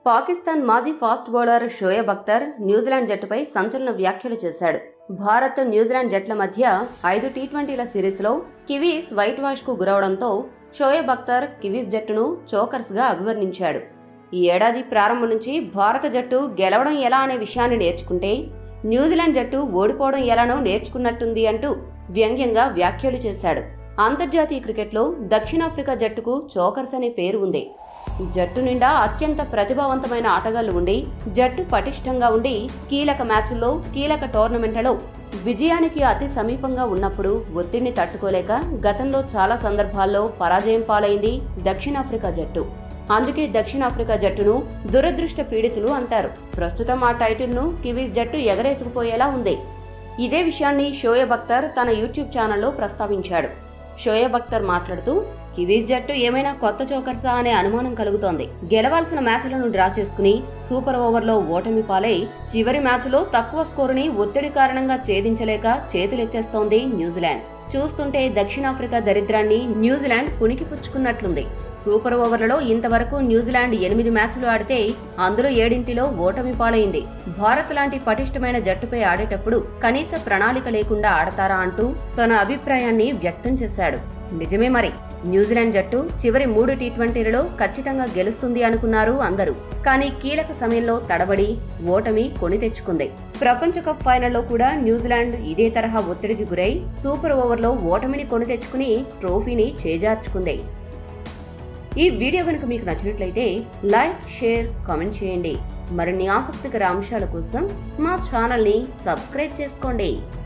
పాకిస్తాన్ మాజీ fast bowler Shoaib Akhtar New Zealand జట్టుపై సంచలన వ్యాఖ్యలు చేశాడు భారత్ న్యూజిలాండ్ జట్ల మధ్య ఐదు టీ ట్వంటీల సిరీస్లో కివీస్ వైట్ వాష్ కు గురవడంతో షోయబ్ అఖ్తర్ కివీస్ జట్టును చోకర్స్ గా అభివర్ణించాడు ఈ ఏడాది ప్రారంభం నుంచి భారత జట్టు గెలవడం ఎలా అనే విషయాన్ని నేర్చుకుంటే న్యూజిలాండ్ జట్టు ఓడిపోవడం ఎలానో నేర్చుకున్నట్టుంది అంటూ వ్యంగ్యంగా వ్యాఖ్యలు చేశాడు అంతర్జాతీయ క్రికెట్లో దక్షిణాఫ్రికా జట్టుకు చోకర్స్ అనే పేరు ఉంది జట్టు నిండా అత్యంత ప్రతిభావంతమైన ఆటగాళ్లు ఉండి జట్టు పటిష్టంగా ఉండి కీలక మ్యాచ్ల్లో కీలక టోర్నమెంట్లలో విజయానికి అతి సమీపంగా ఉన్నప్పుడు ఒత్తిడిని తట్టుకోలేక గతంలో చాలా సందర్భాల్లో పరాజయం పాలైంది దక్షిణాఫ్రికా జట్టు అందుకే దక్షిణాఫ్రికా జట్టును దురదృష్ట పీడితులు అంటారు ప్రస్తుతం ఆ టైటిల్ను కివీస్ జట్టు ఎగరేసుకుపోయేలా ఉంది ఇదే విషయాన్ని షోయబ్ అఖ్తర్ తన యూట్యూబ్ ఛానల్లో ప్రస్తావించాడు షోయబ్ అఖ్తర్ మాట్లాడుతూ కివీస్ జట్టు ఏమైనా కొత్త చోకర్సా అనే అనుమానం కలుగుతోంది గెలవాల్సిన మ్యాచ్లను డ్రా చేసుకుని సూపర్ ఓవర్లో ఓటమి పాలై చివరి మ్యాచ్లో తక్కువ స్కోరుని ఒత్తిడి కారణంగా ఛేదించలేక చేతులెత్తేస్తోంది న్యూజిలాండ్ చూస్తుంటే దక్షిణాఫ్రికా దరిద్రాన్ని న్యూజిలాండ్ పుణికిపుచ్చుకున్నట్లుంది సూపర్ ఓవర్లలో ఇంతవరకు న్యూజిలాండ్ ఎనిమిది మ్యాచ్లు ఆడితే అందులో ఏడింటిలో ఓటమి పాలైంది భారత్ లాంటి పటిష్టమైన జట్టుపై ఆడేటప్పుడు కనీస ప్రణాళిక లేకుండా ఆడతారా అంటూ తన అభిప్రాయాన్ని వ్యక్తం చేశాడు నిజమే మరి న్యూజిలాండ్ జట్టు చివరి మూడు టీ ట్వంటీలలో ఖచ్చితంగా గెలుస్తుంది అనుకున్నారు అందరూ కానీ కీలక సమయంలో తడబడి ఓటమి కొని తెచ్చుకుంది ప్రపంచ కప్ ఫైనల్లో కూడా న్యూజిలాండ్ ఇదే తరహా ఒత్తిడికి గురై సూపర్ ఓవర్లో ఓటమిని కొని తెచ్చుకుని ట్రోఫీని చేజార్చుకుంది ఈ వీడియో కనుక మీకు నచ్చినట్లయితే లైక్ షేర్ కామెంట్ చేయండి మరిన్ని ఆసక్తికర అంశాల కోసం మా ఛానల్ని సబ్స్క్రైబ్ చేసుకోండి